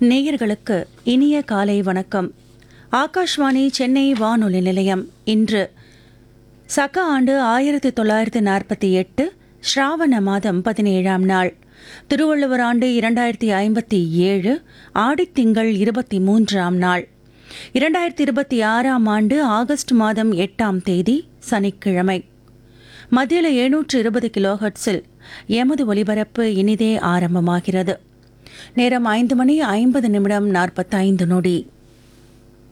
நேயர்களுக்கு இனிய காலை வணக்கம் ஆகாஷ்வாணி சென்னை வானொலி நிலையம் இன்று சக ஆண்டு ஆயிரத்தி தொள்ளாயிரத்தி நாற்பத்தி எட்டு ஸ்ராவண மாதம் பதினேழாம் நாள் திருவள்ளுவர் ஆண்டு இரண்டாயிரத்தி ஐம்பத்தி ஏழு ஆடித்திங்கள் இருபத்தி மூன்றாம் நாள் இரண்டாயிரத்தி இருபத்தி ஆறாம் ஆண்டு ஆகஸ்ட் மாதம் எட்டாம் தேதி சனிக்கிழமை மத்தியில் எழுநூற்று இருபது கிலோஹெர்ட்ஸில் எமது ஒலிபரப்பு இனிதே ஆரம்பமாகிறது நேரம் ஐந்து மணி ஐம்பது நிமிடம் நாற்பத்தைந்து நொடி